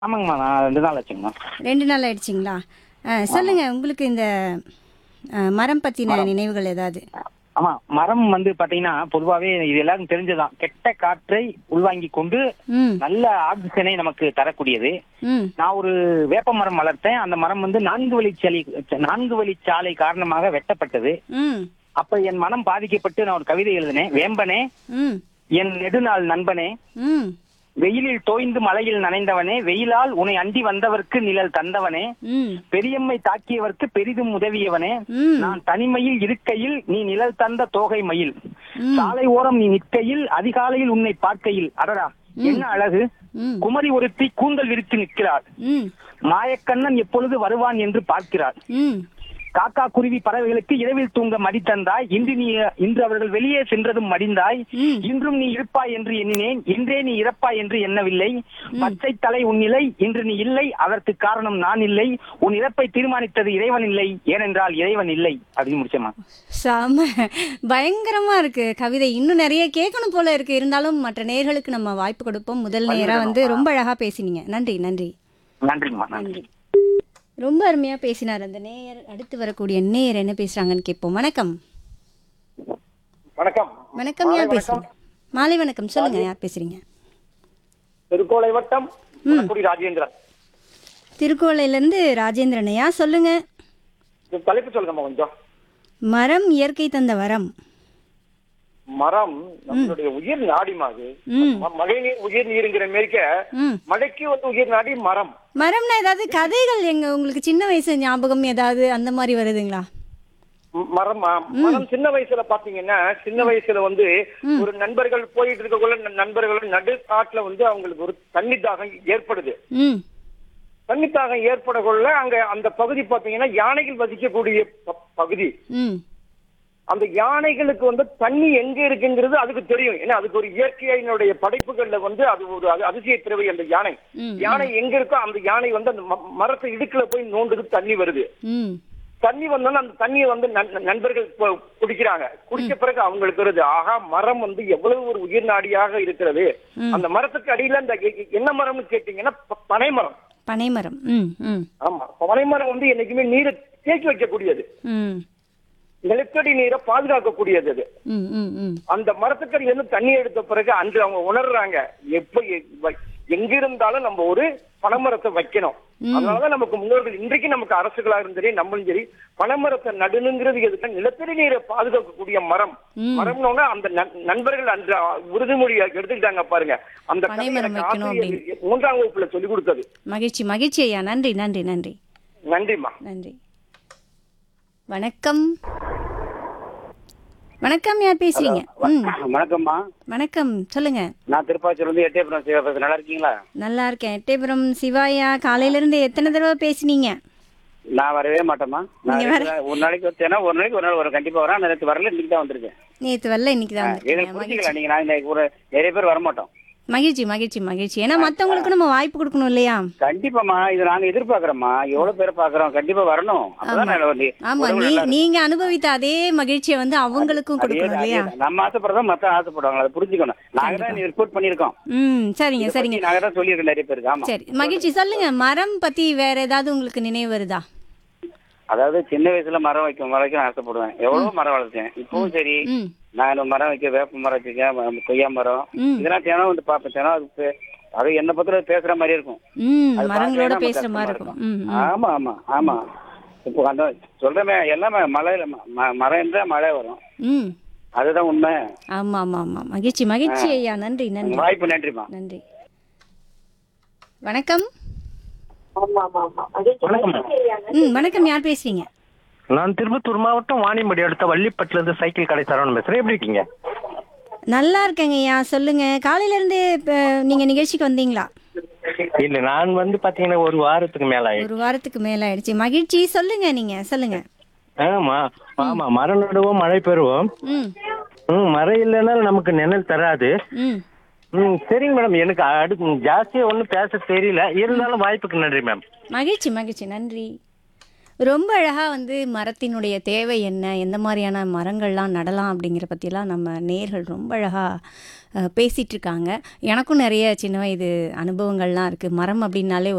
ஆமாங்கம்மா நான் ரெண்டு நாள் ஆச்சுங்கம்மா ரெண்டு நாள் ஆயிடுச்சிங்களா ஆ, சொல்லுங்க உங்களுக்கு இந்த ஆ, மரம் பத்தின நினைவுகள் ஏதாவது ஆமா மரம் வந்து பாத்தீங்கன்னா பொதுவாவே இது எல்லாருக்கும் தெரிஞ்சதுதான் கெட்ட காற்றை உள்வாங்கி கொண்டு ம் நல்ல ஆக்சிஜனை நமக்கு தரக்கூடியது ம் நான் ஒரு வேப்ப மரம் வளர்த்தேன் அந்த மரம் வந்து நான்கு வழிச்சாலை நான்கு வழிச்சாலை காரணமாக வெட்டப்பட்டது ம் அப்ப என் மனம் பாதிக்கப்பட்டு நான் ஒரு கவிதை எழுதினேன் வேம்பனே ம் என் நெடுநாள் நண்பனே ம் வெயிலில் தோய்ந்து மலையில் நனைந்தவனே வெயிலால் உன்னை அண்டி வந்தவர்க்கு நிழல் தந்தவனே ம் பெரியம்மை தாக்கியவர்க்கு பெரிதும் உதவியவனே ம் நான் தனிமையில் இருக்கையில் நீ நிழல் தந்த தோகை மயில் ம். சாலை ஓரம் நீ நிற்கையில் அதிகாலையில் உன்னை பார்க்கையில் அடடா என்ன அழகு ம் குமரி ஒருத்தி கூந்தல் விரித்து நிற்கிறாள் ம் மாயக்கண்ணன் எப்பொழுது வருவான் என்று பார்க்கிறார் ம் காக்கா குருவி பறவைகளுக்கு இரவில் தூங்க மடி தந்தாய் இன்று நீ இன்று அவர்கள் வெளியே சென்றதும் மடிந்தாய் ம். இன்றும் நீ இருப்பாய் என்று எண்ணினேன் இன்றே நீ இறப்பாய் என்று எண்ணவில்லை பச்சை தலை உன் நிலை இன்று நீ இல்லை அதற்கு காரணம் நான் இல்லை உன் இறப்பை தீர்மானித்தது இறைவன் இல்லை ஏனென்றால் இறைவன் இல்லை அப்படின்னு முடிச்சேம்மா செம பயங்கரமா இருக்கு கவிதை இன்னும் நிறைய கேட்கணும் போல இருக்கு இருந்தாலும் மற்ற நேர்களுக்கு நம்ம வாய்ப்பு கொடுப்போம் முதல் நேரா வந்து ரொம்ப அழகா பேசினீங்க நன்றி நன்றி நன்றிங்கம்மா நன்றி நன்றி ரொம்ப அருமையா பேசினார் அந்த நேயர் அடுத்து வரக்கூடிய நேயர் என்ன பேசுறாங்கன்னு கேட்போம் வணக்கம் வணக்கம் வணக்கம் யார் பேசுறீங்க மாலை வணக்கம் சொல்லுங்க யார் பேசுறீங்க திருக்கோளை வட்டம் வடக்குடி ராஜேந்திரன் திருக்கோளையில இருந்து ராஜேந்திரனையா சொல்லுங்க இது தலைப்பு சொல்லுங்கம்மா கொஞ்சம் மரம் இயற்கை தந்த வரம் மரம் நம்மளுடைய உயிர் நாடிமா அது ம் ம- மழை நீர் உயிர் நீருங்கிற மாரிக்க ம் மழைக்கு வந்து உயிர் நாடி மரம் மரம்னா ஏதாவது கதைகள் எங்க உங்களுக்கு சின்ன வயசு ஞாபகம் ஏதாவது அந்த மாதிரி வருதுங்களா ம், மரம் ஆ, மரம் சின்ன வயசுல பாத்தீங்கன்னா சின்ன வயசுல வந்து ஒரு நண்பர்கள் போயிட்டு இருக்கக்குள்ள ந- நண்பர்கள் நடு காட்டுல வந்து அவங்களுக்கு ஒரு தண்ணி தாகம் ஏற்படுது ம் தண்ணி தாகம் ஏற்படக்குள்ள அங்க அந்த பகுதி பாத்தீங்கன்னா யானைகள் வசிக்கக்கூடிய ப- பகுதி ம் அந்த யானைகளுக்கு வந்து தண்ணி எங்க இருக்குங்கிறது அதுக்கு தெரியும் ஏன்னா அதுக்கு ஒரு இயற்கையினுடைய படைப்புகள்ல வந்து அது ஒரு அது அதிசய திறவை அந்த யானை ம் யானை எங்க இருக்கோ அந்த யானை வந்து அந்த ம- மரத்தை இடுக்குல போய் நோண்டுக்கு தண்ணி வருது ம் தண்ணி வந்தோன்னா அந்த தண்ணியை வந்து நண்- நண்பர்கள் பு- குடிக்கிறாங்க குடிச்ச பிறகு அவங்களுக்கு வருது ஆஹா மரம் வந்து எவ்வளவு ஒரு உயிர் நாடியாக இருக்கிறது அந்த மரத்துக்கு அடியில அந்த எ- எ- என்ன மரம்னு கேட்டீங்கன்னா ப- பனை மரம் பனைமரம் ம் ம் ஆமா பனை மரம் வந்து என்னைக்குமே நீரை தேக்கி வைக்கக்கூடியது ம் நிலத்தடி நீரை பாதுகாக்கக்கூடியது அது ம் ம் ம் அந்த மரத்துக்கடியில இருந்து தண்ணி எடுத்த பிறகு அன்று அவங்க உணர்றாங்க எப்ப எ- வ- எங்க இருந்தாலும் நம்ம ஒரு பனைமரத்தை வைக்கணும் அதனாலதான் நமக்கு முன்னோர்கள் இன்றைக்கு நமக்கு அரசுகளா இருந்தாலும் சரி நம்மளும் சரி பனைமரத்தை நடுனுங்கிறது எதுக்கு நிலத்தடி நீரை பாதுகாக்கக்கூடிய மரம் ம். மரம்னோட அந்த நண்- நண்பர்கள் அன்று உறுதிமொழி எடுத்துக்கிட்டாங்க பாருங்க அந்த கதை பனைமரம் எனக்கு வைக்கணும் ஆசிரியர் மூன்றாம் வகுப்புல சொல்லி கொடுத்தது மகிழ்ச்சி மகிழ்ச்சி ஐயா நன்றி நன்றி நன்றி நன்றிம்மா நன்றி வணக்கம் வணக்கம் யார் பேசுறீங்க ம் வணக்கம்மா வணக்கம் சொல்லுங்க நான் திருப்பாச்சூர் வந்து எட்டயபுரம் சிவா பேசுறேன் நல்லா இருக்கீங்களா நல்லா இருக்கேன் எட்டயபுரம் சிவாயா காலையில இருந்து எத்தனை தடவை பேசுனீங்க நான் வரவே மாட்டேம்மா நான் நீங்க வர- ரெண்டு நாள்- ஒரு நாளைக்கு வச்சேன்னா ஒரு நாளைக்கு ஒரு நாள் வரும் கண்டிப்பா வரேன் நேற்று வரல இன்னைக்கு தான் வந்திருக்கேன் நேத்து வரல இன்னைக்கு தான் எங்களுக்கு வந்திருக்கீங்க. மகிழ்ச்சி புரிஞ்சுக்கலாம் நீங்க நான் இன்னைக்கு ஒரு நிறைய பேர் வரமாட்டோம் மகிழ்ச்சி மகிழ்ச்சி மகிழ்ச்சி ஏன்னா மத்தவங்களுக்கு நம்ம வாய்ப்பு கொடுக்கணும் இல்லையா கண்டிப்பாமா இது நாங்க எதிர்பார்க்கறோம்மா எவ்வளவு பேர் பாக்குறோம் கண்டிப்பா வரணும் அப்பதான் நல்ல ஒரு ஆமா உறவு நீ நல்லா இருக்கும். நீங்க அனுபவித்த அதே மகிழ்ச்சியை வந்து அவங்களுக்கும் அதே கொடுக்கணும் தான், இல்லையா அதே தான். நம்ம ஆசைப்படுறோம் மத்த ஆசைப்படுவாங்க அதை புரிஞ்சுக்கணும் நாங்க தான் ரிப்போர்ட் பண்ணிருக்கோம் ம் சரிங்க சரிங்க நாங்க தான் சொல்லியிருக்கோம் நிறைய பேருக்கு ஆமா சரி மகிழ்ச்சி சொல்லுங்க மரம் பத்தி வேற ஏதாவது உங்களுக்கு நினைவு வருதா அதாவது சின்ன வயசுல மரம் வைக்கும் மரம் வைக்க ஆசைப்படுவேன் எவ்வளவு மரம் வளர்த்தேன் இப்பவும் சரி ம் நான் இந்த மரம் வைக்க வேப்ப மரம் வச்சிருக்கேன் ம- கொய்யா மரம் ம் இதெல்லாம் தினம் வந்து பார்ப்பேன் தினம் அது பே- அது என்ன பத்திர பேசுற மாதிரி இருக்கும் ம் அது மரங்களோட பார்க்கவே பேசுற நமக்கு மாதிரி கஷ்டமா இருக்கும் ம் ம். ஆமா ஆமா ஆமா இப்போ அந்த சொல்றமே எல்லாமே மழையில ம- ம- மரம் இருந்தா மழை வரும் ம் அதுதான் உண்மை ஆமா ஆமா ஆமா மகிழ்ச்சி மகிழ்ச்சி ஐயா நன்றி நன்றி வாய்ப்பு நன்றிமா நன்றி வணக்கம் வணக்கம் ம் வணக்கம் யார் பேசுறீங்க நான் திருப்பத்தூர் மாவட்டம் வாணியம்படி அடுத்த வள்ளிப்பட்டுல இருந்து சைக்கிள் கடை சரவணன் பேசுறேன் எப்படி இருக்கீங்க நல்லா இருக்கேங்க ஐயா சொல்லுங்க காலையில இருந்து இப்ப நீங்க நிகழ்ச்சிக்கு வந்தீங்களா இல்ல நான் வந்து பாத்தீங்கன்னா ஒரு வாரத்துக்கு மேல ஆயிடுச்சு ஒரு வாரத்துக்கு மேல ஆயிடுச்சு மகிழ்ச்சி சொல்லுங்க நீங்க சொல்லுங்க ஆமா ஆமா மரம் நடுவோம் மழை பெறுவோம் ம் ம் மழை இல்லைன்னா நமக்கு நிழல் தராது ம் ம் சரிங்க மேடம் எனக்கு அடுக்கு ஜாஸ்தியா ஒன்றும் பேச தெரியல இருந்தாலும் வாய்ப்புக்கு நன்றி மேம் மகிழ்ச்சி மகிழ்ச்சி நன்றி ரொம்ப அழகாக வந்து மரத்தினுடைய தேவை என்ன எந்த மாதிரியான மரங்கள்லாம் நடலாம் அப்படிங்கிற பற்றியெல்லாம் நம்ம நேர்கள் ரொம்ப அழகாக பேசிகிட்டு இருக்காங்க எனக்கும் நிறைய சின்ன வயது அனுபவங்கள்லாம் இருக்குது மரம் அப்படின்னாலே